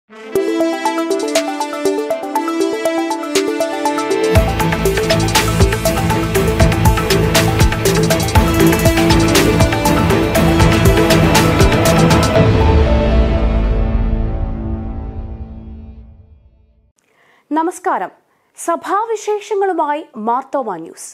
നമസ്കാരം സഭാവിശേഷങ്ങളുമായി മാർത്തോമ ന്യൂസ്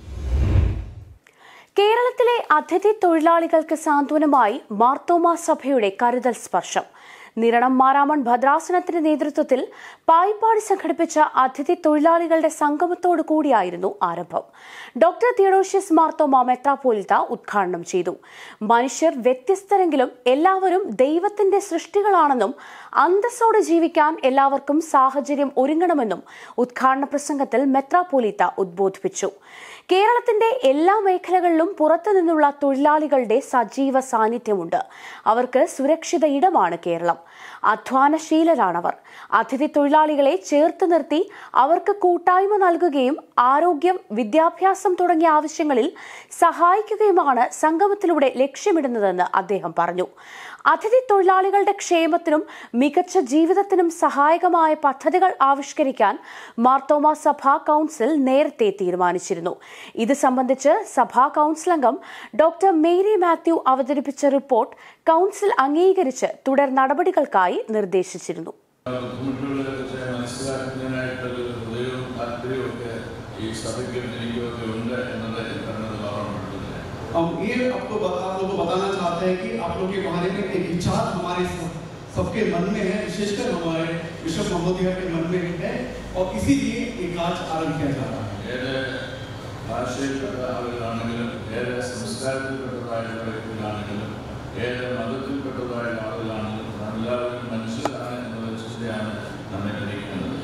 കേരളത്തിലെ അതിഥി തൊഴിലാളികൾക്ക് സാന്ത്വനമായി മാർത്തോമ സഭയുടെ കരുതൽ സ്പർശം നിരണം മാരാമൺ ഭദ്രാസനത്തിന്റെ നേതൃത്വത്തിൽ പായിപ്പാടി സംഘടിപ്പിച്ച അതിഥി തൊഴിലാളികളുടെ സംഗമത്തോടു കൂടിയായിരുന്നു ആരംഭം ഡോക്ടർ തിയഡോഷ്യസ് മാർത്തോമ മെത്രാപ്പോലിത്ത ഉദ്ഘാടനം ചെയ്തു മനുഷ്യർ വ്യത്യസ്തരെങ്കിലും എല്ലാവരും ദൈവത്തിന്റെ സൃഷ്ടികളാണെന്നും അന്തസ്സോടെ ജീവിക്കാൻ എല്ലാവർക്കും സാഹചര്യം ഒരുങ്ങണമെന്നും ഉദ്ഘാടന പ്രസംഗത്തിൽ മെത്രാപ്പോലിത്ത ഉദ്ബോധിപ്പിച്ചു കേരളത്തിന്റെ എല്ലാ മേഖലകളിലും പുറത്തു നിന്നുള്ള തൊഴിലാളികളുടെ സജീവ സാന്നിധ്യമുണ്ട് അവർക്ക് സുരക്ഷിത ഇടമാണ് കേരളം അധ്വാനശീലരാണവർ അതിഥി തൊഴിലാളികളെ ചേർത്ത് നിർത്തി അവർക്ക് കൂട്ടായ്മ നൽകുകയും ആരോഗ്യം വിദ്യാഭ്യാസം തുടങ്ങിയ ആവശ്യങ്ങളിൽ സഹായിക്കുകയുമാണ് സംഗമത്തിലൂടെ ലക്ഷ്യമിടുന്നതെന്ന് അദ്ദേഹം പറഞ്ഞു അതിഥി തൊഴിലാളികളുടെ ക്ഷേമത്തിനും മികച്ച ജീവിതത്തിനും സഹായകമായ പദ്ധതികൾ ആവിഷ്കരിക്കാൻ മാർത്തോമ സഭാ കൌൺസിൽ നേരത്തെ തീരുമാനിച്ചിരുന്നു ഇത് സംബന്ധിച്ച് സഭാ കൌൺസിൽ അംഗം ഡോക്ടർ മേരി മാത്യു അവതരിപ്പിച്ച റിപ്പോർട്ട് കൌൺസിൽ അംഗീകരിച്ച് തുടർ നടപടികൾക്കായി നിർദ്ദേശിച്ചിരുന്നു ബുദ്ധിമുട്ടുകളെക്കുറിച്ച് മനസ്സിലാക്കുന്നതിനായിട്ടൊരു ഹൃദയവും താല്പര്യവും ഒക്കെ ഈ സഭയ്ക്കും എനിക്കുമൊക്കെ ഉണ്ട് എന്നത് പറഞ്ഞത് ഓർമ്മപ്പെടുത്തുന്നത് हम ये आपको बता आप लोगों को बताना चाहते हैं कि आप लोग के बारे में एक विचार हमारे सब- सबके मन में है विशेषकर हमारे बिशप महोदय के मन में है और इसीलिए ये कार्य आरंभ किया जा रहा है ഏത് ഭാഷയിൽപ്പെട്ട ആളുകളാണെങ്കിലും ഏത് സംസ്കാരത്തിൽപ്പെട്ടതായ വ്യക്തികളാണെങ്കിലും ഏത് മതത്തിൽപ്പെട്ടതായ ആളുകളാണെങ്കിലും എല്ലാവരും മനുഷ്യരാണ് എന്നുള്ള ചിന്തയാണ് നമ്മെ നയിക്കുന്നത്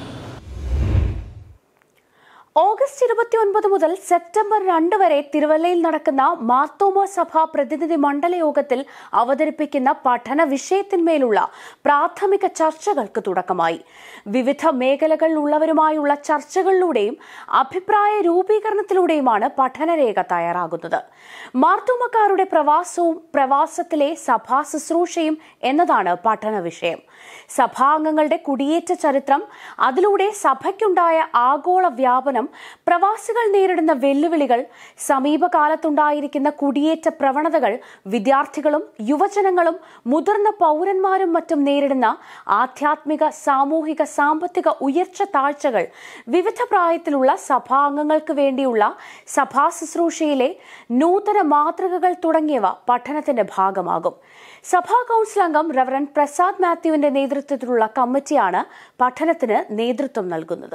ഓഗസ്റ്റ് ഇരുപത്തിയൊൻപത് മുതൽ സെപ്റ്റംബർ രണ്ട് വരെ തിരുവല്ലയിൽ നടക്കുന്ന മാർത്തോമ സഭ പ്രതിനിധി മണ്ഡല യോഗത്തിൽ അവതരിപ്പിക്കുന്ന പഠന വിഷയത്തിന്മേലുള്ള പ്രാഥമിക ചർച്ചകൾക്ക് തുടക്കമായി വിവിധ മേഖലകളിലുള്ളവരുമായുള്ള ചർച്ചകളിലൂടെയും അഭിപ്രായ രൂപീകരണത്തിലൂടെയുമാണ് പഠനരേഖ തയ്യാറാകുന്നത് മാർത്തോമക്കാരുടെ പ്രവാസവും പ്രവാസത്തിലെ സഭാ ശുശ്രൂഷയും എന്നതാണ് പഠന വിഷയം സഭാംഗങ്ങളുടെ കുടിയേറ്റ ചരിത്രം അതിലൂടെ സഭയ്ക്കുണ്ടായ ആഗോള വ്യാപനം പ്രവാസികൾ നേരിടുന്ന വെല്ലുവിളികൾ സമീപകാലത്തുണ്ടായിരിക്കുന്ന കുടിയേറ്റ പ്രവണതകൾ വിദ്യാർത്ഥികളും യുവജനങ്ങളും മുതിർന്ന പൗരന്മാരും മറ്റും നേരിടുന്ന ആധ്യാത്മിക സാമൂഹിക സാമ്പത്തിക ഉയർച്ച താഴ്ചകൾ വിവിധ പ്രായത്തിലുള്ള സഭാംഗങ്ങൾക്ക് വേണ്ടിയുള്ള സഭാ ശുശ്രൂഷയിലെ നൂതന മാതൃകകൾ തുടങ്ങിയവ പഠനത്തിന്റെ ഭാഗമാകും സഭാ കൌൺസിൽ അംഗം റവറൻ പ്രസാദ് മാത്യുവിന്റെ നേതൃത്വത്തിലുള്ള കമ്മിറ്റിയാണ് പഠനത്തിന് നേതൃത്വം നൽകുന്നത്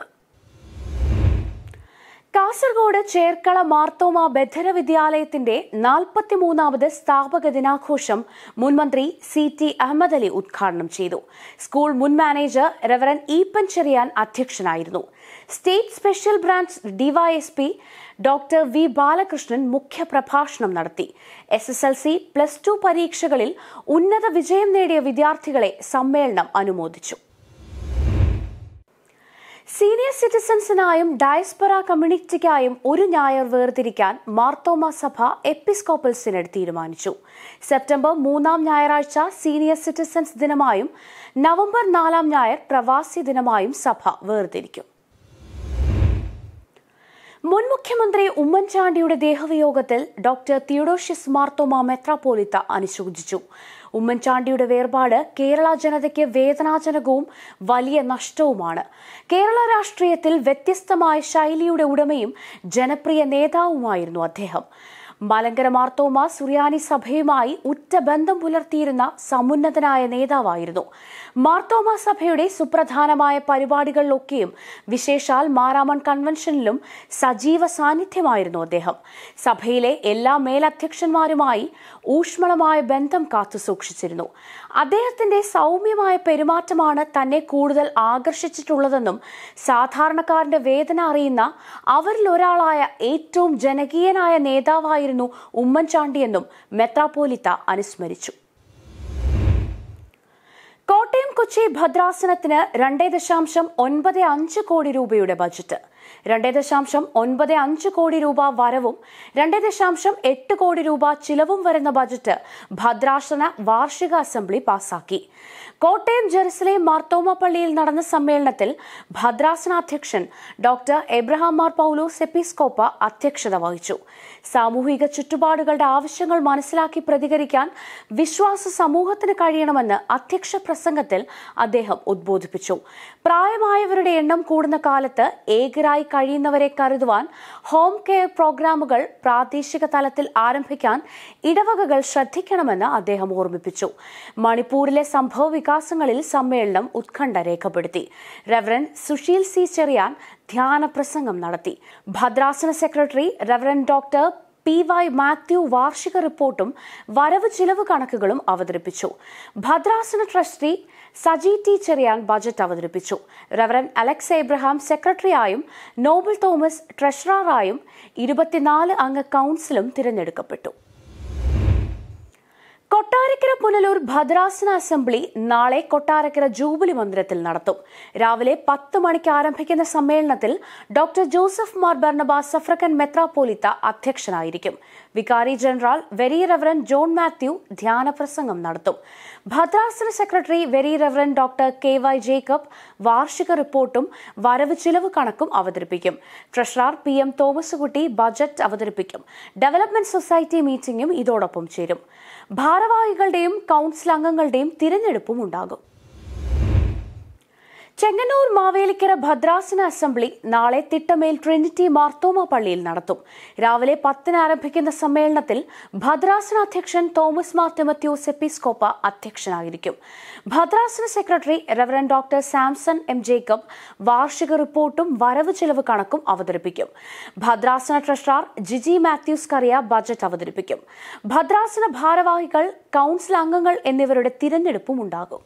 കാസർഗോഡ് ചേർക്കള മാർത്തോമ ബദ്ധര വിദ്യാലയത്തിന്റെ നാൽപ്പത്തിമൂന്നാമത് സ്ഥാപക ദിനാഘോഷം മുൻമന്ത്രി സി ടി അഹമ്മദ് അലി ഉദ്ഘാടനം ചെയ്തു സ്കൂൾ മുൻ മാനേജർ റവറൻ ഈപ്പൻ ചെറിയാൻ അധ്യക്ഷനായിരുന്നു state special branch DYSP doctor V Balakrishnan മുഖ്യപ്രഭാഷണം നടത്തി S S L C plus two പരീക്ഷകളിൽ ഉന്നത വിജയം നേടിയ വിദ്യാർത്ഥികളെ സമ്മേളനം അനുമോദിച്ചു സീനിയർ സിറ്റിസൺസിനായും ഡയസ്പൊറ കമ്മ്യൂണിറ്റിക്കായും ഒരു ഞായർ വേർതിരിക്കാൻ മാർത്തോമ സഭ എപ്പിസ്കോപ്പൽ സിനഡ് തീരുമാനിച്ചു സെപ്റ്റംബർ മൂന്നാം ഞായറാഴ്ച സീനിയർ സിറ്റിസൺസ് ദിനമായും നവംബർ നാലാം ഞായർ പ്രവാസി ദിനമായും സഭ വേർതിരിക്കും മുൻ മുഖ്യമന്ത്രി ഉമ്മൻചാണ്ടിയുടെ ദേഹവിയോഗത്തിൽ ഡോക്ടർ തിയോഡോഷ്യസ് മാർത്തോമ മെത്രാപ്പോലിത്ത അനുശോചിച്ചു ഉമ്മൻചാണ്ടിയുടെ വേർപാട് കേരള ജനതയ്ക്ക് വേദനാജനകവും വലിയ നഷ്ടവുമാണ് കേരള രാഷ്ട്രീയത്തിൽ വ്യത്യസ്തമായ ശൈലിയുടെ ഉടമയും ജനപ്രിയ നേതാവുമായിരുന്നു അദ്ദേഹം മലങ്കര മാർത്തോമ സുറിയാനി സഭയുമായി ഉറ്റ ബന്ധം പുലർത്തിയിരുന്ന സമുന്നതനായ നേതാവായിരുന്നു മാർത്തോമ സഭയുടെ സുപ്രധാനമായ പരിപാടികളിലൊക്കെയും വിശേഷാൽ മാരാമൺ കൺവെൻഷനിലും സജീവ സാന്നിധ്യമായിരുന്നു അദ്ദേഹം സഭയിലെ എല്ലാ മേലധ്യക്ഷന്മാരുമായി ഊഷ്മളമായ ബന്ധം കാത്തുസൂക്ഷിച്ചിരുന്നു അദ്ദേഹത്തിന്റെ സൗമ്യമായ പെരുമാറ്റമാണ് തന്നെ കൂടുതൽ ആകർഷിച്ചിട്ടുള്ളതെന്നും സാധാരണക്കാരന്റെ വേദന അറിയുന്ന അവരിൽ ഒരാളായ ഏറ്റവും ജനകീയനായ നേതാവായിരുന്നു ഉമ്മൻചാണ്ടിയെന്നും മെത്രാപ്പോലിത്ത അനുസ്മരിച്ചു കോട്ടയം കൊച്ചി ഭദ്രാസനത്തിന് രണ്ടേ ദശാംശം ഒൻപത് അഞ്ച് കോടി രൂപയുടെ ബജറ്റ് രണ്ട് ദശാംശം ഒൻപത് അഞ്ച് കോടി രൂപ വരവും രണ്ട് ദശാംശം എട്ട് കോടി രൂപ ചിലവും വരുന്ന ബജറ്റ് ഭദ്രാസന വാർഷിക അസംബ്ലി പാസാക്കി കോട്ടയം ജെറുസലേം മാർത്തോമ പള്ളിയിൽ നടന്ന സമ്മേളനത്തിൽ ഭദ്രാസന അധ്യക്ഷൻ ഡോക്ടർ എബ്രഹാം മാർ പൌലോസ് എപ്പിസ്കോപ്പ അധ്യക്ഷത വഹിച്ചു സാമൂഹിക ചുറ്റുപാടുകളുടെ ആവശ്യങ്ങൾ മനസ്സിലാക്കി പ്രതികരിക്കാൻ വിശ്വാസ സമൂഹത്തിന് കഴിയണമെന്ന് അധ്യക്ഷ പ്രസംഗത്തിൽ അദ്ദേഹം ഉദ്ബോധിപ്പിച്ചു പ്രായമായവരുടെ എണ്ണം കൂടുന്ന കാലത്ത് ഏകരായി കഴിയുന്നവരെ കരുതുവാൻ ഹോം കെയർ പ്രോഗ്രാമുകൾ പ്രാദേശിക തലത്തിൽ ആരംഭിക്കാൻ ഇടവകകൾ ശ്രദ്ധിക്കണമെന്ന് അദ്ദേഹം ഓർമ്മിപ്പിച്ചു മണിപ്പൂരിലെ സംഭവ വികാസങ്ങളിൽ സമ്മേളനം ഉത്കണ്ഠ രേഖപ്പെടുത്തി റെവറൻ സുശീൽ സി ചെറിയാൻ ധ്യാന പ്രസംഗം നടത്തി ഭദ്രാസന secretary reverend doctor P Y Mathew വാർഷിക റിപ്പോർട്ടും വരവ് ചിലവ് കണക്കുകളും അവതരിപ്പിച്ചു ഭദ്രാസന trustee Saji T Cherian budget അവതരിപ്പിച്ചു റവറൻ അലക്സ് എബ്രഹാം സെക്രട്ടറിയായും നോബിൾ തോമസ് ട്രഷററായും ഇരുപത്തിനാല് അംഗ കൌൺസിലും തിരഞ്ഞെടുക്കപ്പെട്ടു കൊട്ടാരക്കര പുനലൂർ ഭദ്രാസന അസംബ്ലി നാളെ കൊട്ടാരക്കര ജൂബിലി മന്ദിരത്തിൽ നടത്തും രാവിലെ പത്ത് മണിക്ക് ആരംഭിക്കുന്ന സമ്മേളനത്തിൽ doctor Joseph Mar Barnabas suffragan മെത്രാപ്പോലിത്ത അധ്യക്ഷനായിരിക്കും വികാരി general very reverend John Mathew ധ്യാന പ്രസംഗം നടത്തും ഭദ്രാസന secretary very reverend doctor K Y Jacob വാർഷിക റിപ്പോർട്ടും വരവ് ചിലവ് കണക്കും അവതരിപ്പിക്കും treasurer P M Thomas Kutty budget അവതരിപ്പിക്കും ഡെവലപ്മെന്റ് സൊസൈറ്റി മീറ്റിംഗും ഇതോടൊപ്പം ചേരും ഭാരവാഹികളുടെയും കൌൺസിൽ അംഗങ്ങളുടെയും തിരഞ്ഞെടുപ്പും ഉണ്ടാകും ചെങ്ങന്നൂർ മാവേലിക്കര ഭദ്രാസന അസംബ്ലി നാളെ തിട്ടമേൽ ട്രിനിറ്റി മാർത്തോമ പള്ളിയിൽ നടത്തും രാവിലെ പത്തിന് ആരംഭിക്കുന്ന സമ്മേളനത്തിൽ ഭദ്രാസന അധ്യക്ഷൻ തോമസ് മാർ തിമത്യൂസ് എപ്പിസ്കോപ്പ അധ്യക്ഷനായിരിക്കും ഭദ്രാസന secretary reverend doctor Samson M Jacob വാർഷിക റിപ്പോർട്ടും വരവ് ചെലവ് കണക്കും അവതരിപ്പിക്കും ഭദ്രാസന ട്രഷറർ ജിജി മാത്യൂസ് കറിയ ബജറ്റ് അവതരിപ്പിക്കും ഭദ്രാസന ഭാരവാഹികൾ കൌൺസിൽ അംഗങ്ങൾ എന്നിവരുടെ തിരഞ്ഞെടുപ്പും ഉണ്ടാകും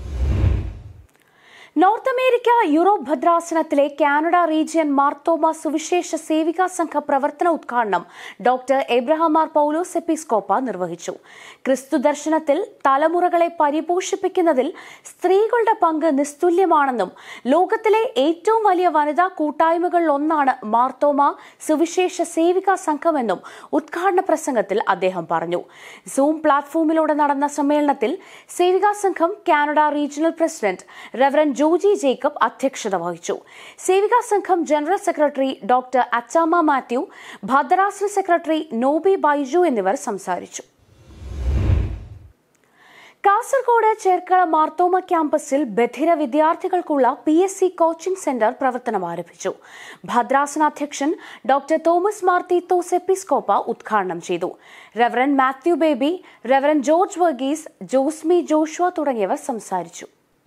നോർത്ത് അമേരിക്ക യൂറോപ്പ് ഭദ്രാസനത്തിലെ കാനഡ റീജിയൻ മാർത്തോമ സുവിശേഷ സേവികാ സംഘ പ്രവർത്തന ഉദ്ഘാടനം ഡോക്ടർ എബ്രഹാം മാർ പൌലോസ് എപ്പിസ്കോപ്പ നിർവഹിച്ചു ക്രിസ്തു ദർശനത്തിൽ തലമുറകളെ പരിപോഷിപ്പിക്കുന്നതിൽ സ്ത്രീകളുടെ പങ്ക് നിസ്തുല്യമാണെന്നും ലോകത്തിലെ ഏറ്റവും വലിയ വനിതാ കൂട്ടായ്മകളിൽ ഒന്നാണ് മാർത്തോമ സുവിശേഷ സേവികാ സംഘമെന്നും ഉദ്ഘാടന പ്രസംഗത്തിൽ അദ്ദേഹം പറഞ്ഞു സൂം പ്ലാറ്റ്ഫോമിലൂടെ നടന്ന സമ്മേളനത്തിൽ സേവികാ സംഘം Canada regional president reverend Joji Jacob അധ്യക്ഷത വഹിച്ചു സേവികാ സംഘം general secretary doctor Achamma Mathew ഭദ്രാസന സെക്രട്ടറി നോബി ബൈജു എന്നിവർ സംസാരിച്ചു കാസർഗോഡ് ചേർക്കള മാർത്തോമ ക്യാമ്പസിൽ ബധിര വിദ്യാർത്ഥികൾക്കുള്ള P S C coaching centre പ്രവർത്തനം ആരംഭിച്ചു ഭദ്രാസന അധ്യക്ഷൻ ഡോക്ടർ തോമസ് മാർത്തിത്തോസ് എപ്പിസ്കോപ്പ ഉദ്ഘാടനം ചെയ്തു reverend Mathew Baby reverend George Varghese Josmi Joshua തുടങ്ങിയവർ സംസാരിച്ചു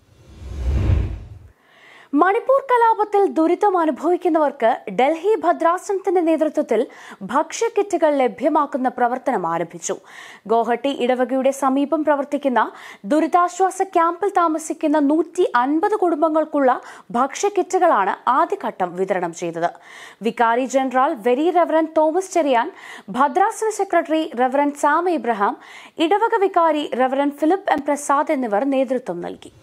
മണിപ്പൂർ കലാപത്തിൽ ദുരിതം അനുഭവിക്കുന്നവർക്ക് ഡൽഹി ഭദ്രാസനത്തിന്റെ നേതൃത്വത്തിൽ ഭക്ഷ്യക്കിറ്റുകൾ ലഭ്യമാക്കുന്ന പ്രവർത്തനം ആരംഭിച്ചു ഗോഹട്ടി ഇടവകയുടെ സമീപം പ്രവർത്തിക്കുന്ന ദുരിതാശ്വാസ ക്യാമ്പിൽ താമസിക്കുന്ന നൂറ്റി അൻപത് കുടുംബങ്ങൾക്കുള്ള ഭക്ഷ്യക്കിറ്റുകളാണ് ആദ്യഘട്ടം വിതരണം ചെയ്തത് വികാരി general very reverend Thomas Cherian ഭദ്രാസന സെക്രട്ടറി റെവറൻ സാം ഇബ്രഹാം ഇടവക വികാരി റെവറൻ ഫിലിപ്പ് എം പ്രസാദ് എന്നിവർ നേതൃത്വം നൽകി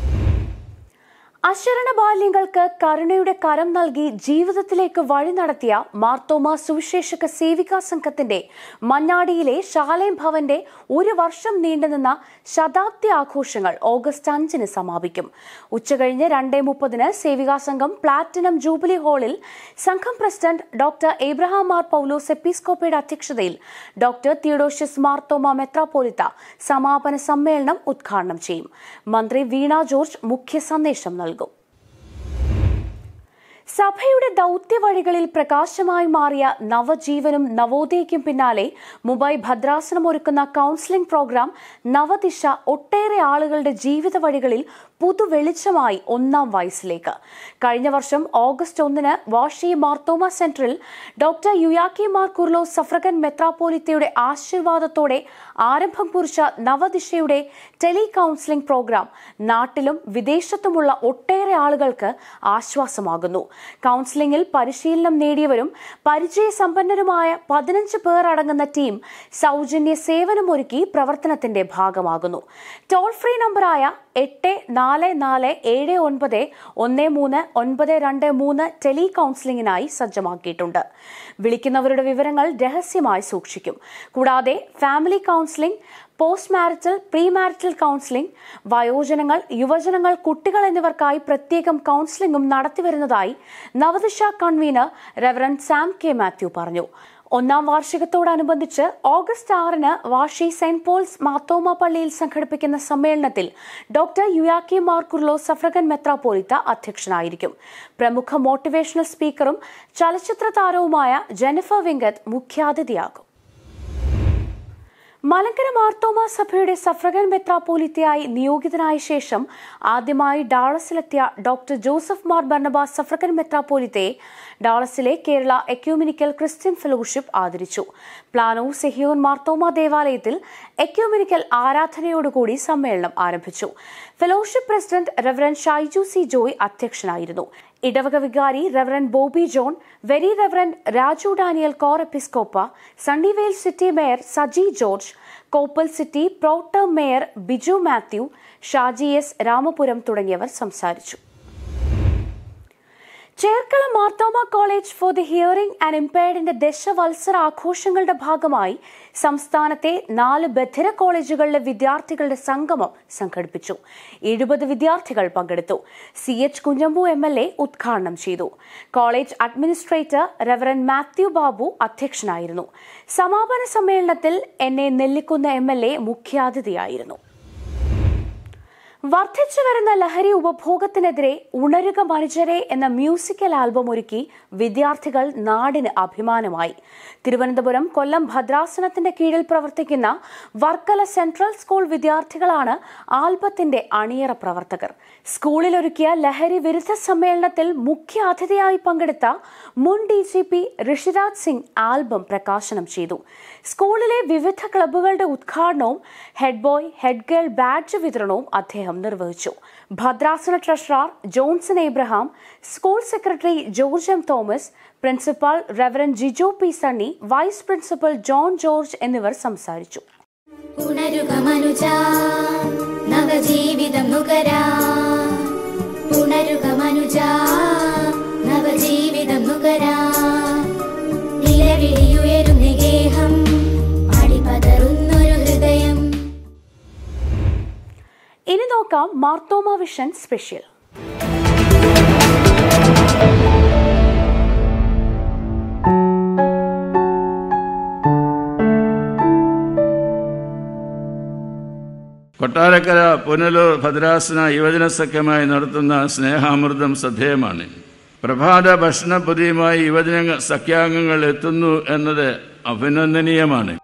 അശരണ ബാല്യങ്ങൾക്ക് കരുണയുടെ കരം നൽകി ജീവിതത്തിലേക്ക് വഴി നടത്തിയ മാർത്തോമ സുവിശേഷക സേവികാ സംഘത്തിന്റെ മഞ്ഞാടിയിലെ ശാലേം ഭവന്റെ ഒരു വർഷം നീണ്ടുനിന്ന ശതാബ്ദി ആഘോഷങ്ങൾ ഓഗസ്റ്റ് അഞ്ചിന് സമാപിക്കും ഉച്ചകഴിഞ്ഞ് രണ്ടേ മുപ്പതിന് സേവികാ സംഘം പ്ലാറ്റിനം ജൂബിലി ഹാളിൽ സംഘം president doctor Abraham Mar Paulose എപ്പിസ്കോപ്പയുടെ അധ്യക്ഷതയിൽ ഡോക്ടർ തിയോഡോഷ്യസ് മാർത്തോമ മെത്രാപ്പോലിത്ത സമാപന സമ്മേളനം ഉദ്ഘാടനം ചെയ്യും മന്ത്രി വീണ ജോർജ് മുഖ്യ സന്ദേശം നൽകും സഭയുടെ ദൗത്യവഴികളിൽ പ്രകാശമായി മാറിയ നവജീവനും നവോദയയ്ക്കും പിന്നാലെ മുംബൈ ഭദ്രാസനം ഒരുക്കുന്ന കൗൺസിലിംഗ് പ്രോഗ്രാം നവദിശ ഒട്ടേറെ ആളുകളുടെ ജീവിത വഴികളിൽ പുതുവെളിച്ചമായി ഒന്നാം വയസ്സിലേക്ക് കഴിഞ്ഞ വർഷം ഓഗസ്റ്റ് ഒന്നിന് വാഷി മാർത്തോമ സെന്ററിൽ ഡോക്ടർ യുയാക്കി മാർ കുർലോ സഫ്രഗൻ മെത്രാപ്പോലിത്തയുടെ ആശീർവാദത്തോടെ ആരംഭം കുറിച്ച നവദിശയുടെ ടെലി കൗൺസിലിംഗ് പ്രോഗ്രാം നാട്ടിലും വിദേശത്തുമുള്ള ഒട്ടേറെ ആളുകൾക്ക് ആശ്വാസമാകുന്നു കൗൺസിലിംഗിൽ പരിശീലനം നേടിയവരും പരിചയസമ്പന്നരുമായ പതിനഞ്ച് പേർ അടങ്ങുന്ന ടീം സൗജന്യ സേവനമൊരുക്കി പ്രവർത്തനത്തിന്റെ ഭാഗമാകുന്നു ടോൾ ഫ്രീ നമ്പറായ എട്ട് നാല് നാല് ഏഴ് ഒൻപത് ഒന്ന് മൂന്ന് ഒൻപത് രണ്ട് മൂന്ന് ടെലി കൌൺസിലിംഗിനായി സജ്ജമാക്കിയിട്ടുണ്ട് വിളിക്കുന്നവരുടെ വിവരങ്ങൾ രഹസ്യമായി സൂക്ഷിക്കും കൂടാതെ family counselling post marital pre marital counselling വയോജനങ്ങൾ യുവജനങ്ങൾ കുട്ടികൾ എന്നിവർക്കായി പ്രത്യേകം കൌൺസിലിംഗും നടത്തിവരുന്നതായി Navadisha convener reverend Sam K Mathew പറഞ്ഞു ഒന്നാം വാർഷികത്തോടനുബന്ധിച്ച് ഓഗസ്റ്റ് ആറിന് വാഷി സെന്റ് പോൾസ് മാത്തോമ പള്ളിയിൽ സംഘടിപ്പിക്കുന്ന സമ്മേളനത്തിൽ ഡോക്ടർ യുയാക്കി മാർക്കുർലോ സഫ്രഗൻ മെത്രാപ്പോലിത്ത അധ്യക്ഷനായിരിക്കും പ്രമുഖ മോട്ടിവേഷണൽ സ്പീക്കറും ചലച്ചിത്ര താരവുമായ ജെനിഫർ വിങ്കത്ത് മുഖ്യാതിഥിയാകും മലങ്കര മാർത്തോമ സഭയുടെ സഫ്രഗൻ മെത്രാപ്പോലിത്തയായി നിയോഗിതനായ ശേഷം ആദ്യമായി ഡാളസിലെത്തിയ doctor Joseph Mar Barnabas suffragan മെത്രാപ്പോലിത്തയെ ഡാളസിലെ കേരള എക്യൂമിനിക്കൽ ക്രിസ്ത്യൻ ഫെലോഷിപ്പ് ആദരിച്ചു പ്ലാനോ സെഹിയോൻ മാർത്തോമ ദേവാലയത്തിൽ എക്യൂമിനിക്കൽ ആരാധനയോടുകൂടി സമ്മേളനം ആരംഭിച്ചു fellowship president reverend Shaiju C Joy അധ്യക്ഷനായിരുന്നു ഇടവക വികാരി reverend Bobby John very reverend Raju Daniel Cor എപ്പിസ്കോപ്പ Sunnyvale city mayor Saji George Coppell city pro tem mayor Biju Mathew Shaji S Ramapuram തുടങ്ങിയവർ സംസാരിച്ചു Cherkala Marthoma college for the hearing and ഇംപയർഡിന്റെ ദശവത്സര ആഘോഷങ്ങളുടെ ഭാഗമായി സംസ്ഥാനത്തെ നാല് ബധിര കോളേജുകളിലെ വിദ്യാർത്ഥികളുടെ സംഗമം സംഘടിപ്പിച്ചു എഴുപത് വിദ്യാർത്ഥികൾ പങ്കെടുത്തു C H Kunhambu M L A ഉദ്ഘാടനം ചെയ്തു college administrator reverend Mathew Babu അധ്യക്ഷനായിരുന്നു സമാപന സമ്മേളനത്തിൽ N A Nellikunnu M L A മുഖ്യാതിഥിയായിരുന്നു വർദ്ധിച്ചു വരുന്ന ലഹരി ഉപഭോഗത്തിനെതിരെ ഉണരുക മനുഷ്യരെ എന്ന മ്യൂസിക്കൽ ആൽബം ഒരുക്കി വിദ്യാർത്ഥികൾ നാടിന് അഭിമാനമായി തിരുവനന്തപുരം കൊല്ലം ഭദ്രാസനത്തിന്റെ കീഴിൽ പ്രവർത്തിക്കുന്ന വർക്കല സെൻട്രൽ സ്കൂൾ വിദ്യാർത്ഥികളാണ് ആൽബത്തിന്റെ അണിയറ പ്രവർത്തകർ സ്കൂളിൽ ഒരുക്കിയ ലഹരി വിരുദ്ധ സമ്മേളനത്തിൽ മുഖ്യ അതിഥിയായി പങ്കെടുത്ത മുൻ D G P Rishiraj Singh album പ്രകാശനം ചെയ്തു സ്കൂളിലെ വിവിധ ക്ലബ്ബുകളുടെ ഉദ്ഘാടനവും head boy head girl badge വിതരണവും അദ്ദേഹം നിർവഹിച്ചു ഭദ്രാസന treasurer Johnson Abraham school secretary George M Thomas principal reverend Jijo P Sunny vice principal John George എന്നിവർ സംസാരിച്ചു ഉണരുക മനുജ നവജീവിതം നുകരാ ഉണരുക മനുജ നവജീവിതം നുകരാ നിലവിളിയുയരുന്ന ഗേഹം അടിപതറുന്നൊരു ഹൃദയം ഇനി നോക്കാം മാർത്തോമ വിഷൻ സ്പെഷ്യൽ കൊട്ടാരക്കര പുനലൂർ ഭദ്രാസന യുവജന സഖ്യമായി നടത്തുന്ന സ്നേഹാമൃതം ശ്രദ്ധേയമാണ് പ്രഭാത ഭക്ഷണ പൊതിയുമായി യുവജന സഖ്യാംഗങ്ങൾ എത്തുന്നു എന്നത് അഭിനന്ദനീയമാണ്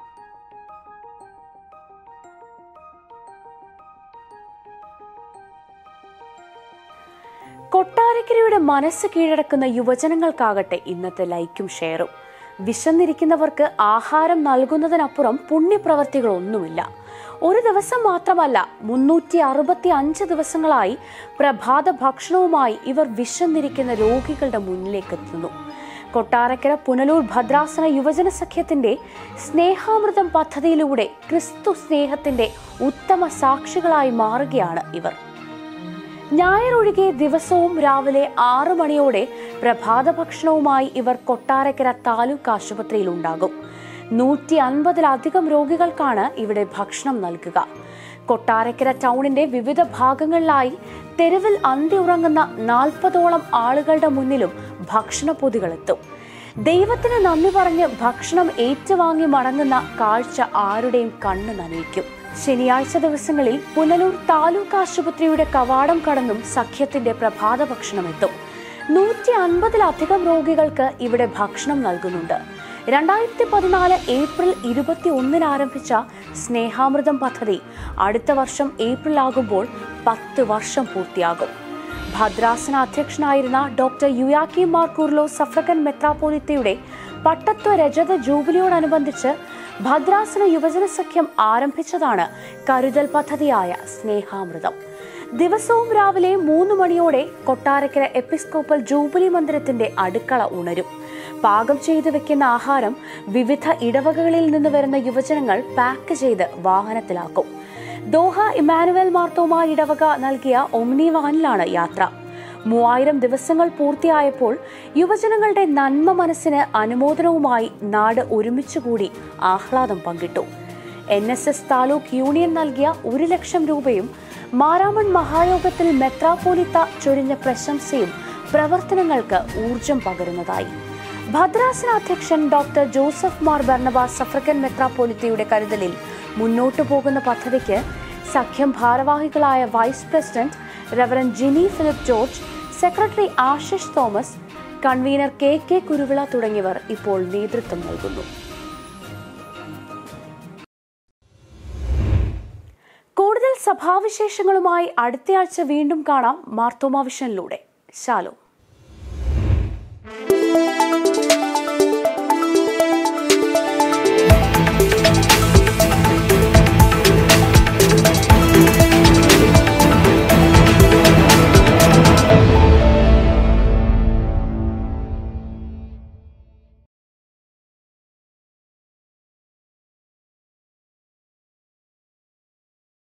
കൊട്ടാരക്കരയുടെ മനസ്സ് കീഴടക്കുന്ന യുവജനങ്ങൾക്കാകട്ടെ ഇന്നത്തെ ലൈക്കും ഷെയറും വിശന്നിരിക്കുന്നവർക്ക് ആഹാരം നൽകുന്നതിനപ്പുറം പുണ്യപ്രവർത്തികളൊന്നുമില്ല ഒരു ദിവസം മാത്രമല്ല മുന്നൂറ്റി അറുപത്തി അഞ്ച് ദിവസങ്ങളായി പ്രഭാത ഭക്ഷണവുമായി ഇവർ വിശന്നിരിക്കുന്ന രോഗികളുടെ മുന്നിലേക്ക് എത്തുന്നു കൊട്ടാരക്കര പുനലൂർ ഭദ്രാസന യുവജന സഖ്യത്തിന്റെ സ്നേഹാമൃതം പദ്ധതിയിലൂടെ ക്രിസ്തു സ്നേഹത്തിന്റെ ഉത്തമ സാക്ഷികളായി മാറുകയാണ് ഇവർ ഞായറൊഴികെ ദിവസവും രാവിലെ ആറു മണിയോടെ പ്രഭാത ഭക്ഷണവുമായി ഇവർ കൊട്ടാരക്കര താലൂക്ക് ആശുപത്രിയിൽ ഉണ്ടാകും നൂറ്റി അൻപതിലധികം രോഗികൾക്കാണ് ഇവിടെ ഭക്ഷണം നൽകുക കൊട്ടാരക്കര ടൗണിന്റെ വിവിധ ഭാഗങ്ങളിലായി തെരുവിൽ അന്തിയുറങ്ങുന്ന നാൽപ്പതോളം ആളുകളുടെ മുന്നിലും ഭക്ഷണ പൊതികളെത്തും ദൈവത്തിന് നന്ദി പറഞ്ഞ് ഭക്ഷണം ഏറ്റുവാങ്ങി മടങ്ങുന്ന കാഴ്ച ആരുടെയും കണ്ണ് നനയിക്കും ശനിയാഴ്ച ദിവസങ്ങളിൽ പുനലൂർ താലൂക്ക് ആശുപത്രിയുടെ കവാടം കടന്നും സഖ്യത്തിന്റെ പ്രഭാത ഭക്ഷണം എത്തും നൂറ്റി അൻപതിലധികം രോഗികൾക്ക് ഇവിടെ ഭക്ഷണം നൽകുന്നുണ്ട് രണ്ടായിരത്തി പതിനാല് ഏപ്രിൽ ഇരുപത്തി ഒന്നിന് ആരംഭിച്ച സ്നേഹാമൃതം പദ്ധതി അടുത്ത വർഷം ഏപ്രിൽ ആകുമ്പോൾ പത്ത് വർഷം പൂർത്തിയാകും ഭദ്രാസന അധ്യക്ഷനായിരുന്ന ഡോക്ടർ യുയാക്കി മാർക്കൂർലോ സഫ്രഗൻ മെത്രാപ്പോലിത്തയുടെ പട്ടത്വ രജത ജൂബിലിയോടനുബന്ധിച്ച് ഭദ്രാസന യുവജന സഖ്യം ആരംഭിച്ചതാണ് കരുതൽ പദ്ധതിയായ സ്നേഹാമൃതം ദിവസവും രാവിലെ മൂന്ന് മണിയോടെ കൊട്ടാരക്കര എപ്പിസ്കോപ്പൽ ജൂബിലി മന്ദിരത്തിന്റെ അടുക്കള ഉണരും പാകം ചെയ്തു വെക്കുന്ന ആഹാരം വിവിധ ഇടവകകളിൽ നിന്ന് വരുന്ന യുവജനങ്ങൾ പാക്ക് ചെയ്ത് വാഹനത്തിലാക്കും ദോഹ ഇമാനുവൽ മാർത്തോമ ഇടവക നൽകിയ ഒമ്നി വാനിലാണ് യാത്ര മൂവായിരം ദിവസങ്ങൾ പൂർത്തിയായപ്പോൾ യുവജനങ്ങളുടെ നന്മ മനസ്സിന് അനുമോദനവുമായി നാട് ഒരുമിച്ചുകൂടി ആഹ്ലാദം പങ്കിട്ടു N S S taluk union നൽകിയ ഒരു ലക്ഷം രൂപയും മാരാമൺ മഹായോഗത്തിൽ മെത്രാപ്പോലിത്ത ചൊരിഞ്ഞ പ്രശംസയും പ്രവർത്തനങ്ങൾക്ക് ഊർജം പകരുന്നതായി ഭദ്രാസന അധ്യക്ഷൻ ഡോക്ടർ ജോസഫ് മാർ ബർണബാസ് അഫ്രിക്കൻ മെത്രാപ്പോലിത്തയുടെ കരുതലിൽ മുന്നോട്ടു പോകുന്ന പദ്ധതിക്ക് സഖ്യം ഭാരവാഹികളായ vice president reverend Jini Philip George secretary Ashish Thomas convener K K Kuruvila തുടങ്ങിയവർ ഇപ്പോൾ നേതൃത്വം നൽകുന്നു കൂടുതൽ സഭാവിശേഷങ്ങളുമായി അടുത്തയാഴ്ച വീണ്ടും കാണാം മാർത്തോമാ വിഷനിലൂടെ ശാലോ